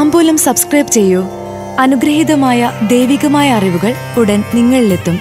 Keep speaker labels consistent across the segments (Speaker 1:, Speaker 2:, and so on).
Speaker 1: താമ്പൂലം subscribe ചെയ്യൂ അനുഗ്രഹീതമായ ദൈവികമായ അറിവുകൾ ഉടൻ നിങ്ങളിലെത്തും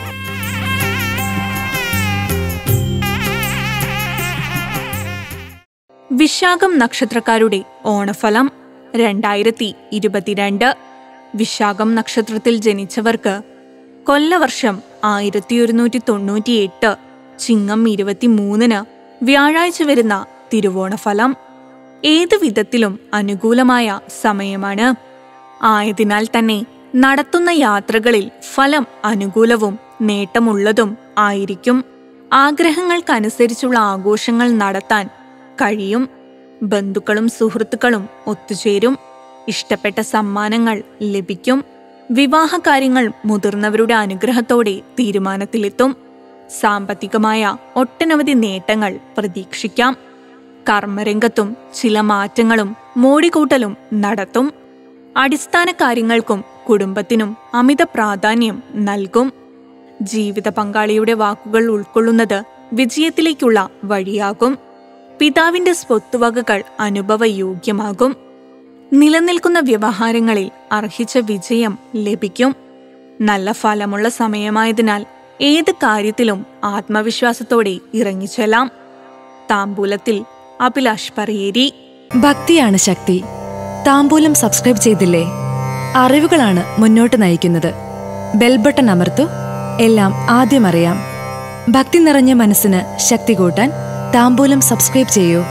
Speaker 2: വിശാഖം നക്ഷത്രക്കാരുടെ ഓണഫലം രണ്ടായിരത്തി ഇരുപത്തിരണ്ട് വിശാഖം നക്ഷത്രത്തിൽ ജനിച്ചവർക്ക് കൊല്ലവർഷം ആയിരത്തി ഒരുന്നൂറ്റി തൊണ്ണൂറ്റിയെട്ട് ചിങ്ങം ഇരുപത്തിമൂന്നിന് വ്യാഴാഴ്ച വരുന്ന തിരുവോണഫലം ഏതു വിധത്തിലും അനുകൂലമായ സമയമാണ് ആയതിനാൽ തന്നെ നടത്തുന്ന യാത്രകളിൽ ഫലം അനുകൂലവും നേട്ടമുള്ളതും ആയിരിക്കും ആഗ്രഹങ്ങൾക്കനുസരിച്ചുള്ള ആഘോഷങ്ങൾ നടത്താൻ കഴിയും ബന്ധുക്കളും സുഹൃത്തുക്കളും ഒത്തുചേരും ഇഷ്ടപ്പെട്ട സമ്മാനങ്ങൾ ലഭിക്കും വിവാഹകാര്യങ്ങൾ മുതിർന്നവരുടെ അനുഗ്രഹത്തോടെ തീരുമാനത്തിലെത്തും സാമ്പത്തികമായ ഒട്ടനവധി നേട്ടങ്ങൾ പ്രതീക്ഷിക്കാം കർമ്മരംഗത്തും ചില മാറ്റങ്ങളും മോടികൂട്ടലും നടത്തും അടിസ്ഥാന കാര്യങ്ങൾക്കും കുടുംബത്തിനും അമിത പ്രാധാന്യം നൽകും ജീവിത പങ്കാളിയുടെ വാക്കുകൾ ഉൾക്കൊള്ളുന്നത് വിജയത്തിലേക്കുള്ള വഴിയാകും പിതാവിന്റെ സ്വത്തുവകകൾ അനുഭവയോഗ്യമാകും നിലനിൽക്കുന്ന വ്യവഹാരങ്ങളിൽ അർഹിച്ച വിജയം ലഭിക്കും നല്ല ഫലമുള്ള സമയമായതിനാൽ ഏത് കാര്യത്തിലും ആത്മവിശ്വാസത്തോടെ ഇറങ്ങിച്ചെല്ലാം താമ്പൂലത്തിൽ അഭിലാഷ് പറയേരി
Speaker 1: ഭക്തിയാണ് ശക്തി താമ്പൂലം സബ്സ്ക്രൈബ് ചെയ്തില്ലേ അറിവുകളാണ് മുന്നോട്ട് നയിക്കുന്നത് ബെൽബട്ടൺ അമർത്തു എല്ലാം ആദ്യം അറിയാം ഭക്തി നിറഞ്ഞ മനസ്സിന് ശക്തി കൂട്ടാൻ താമ്പൂലം സബ്സ്ക്രൈബ് ചെയ്യൂ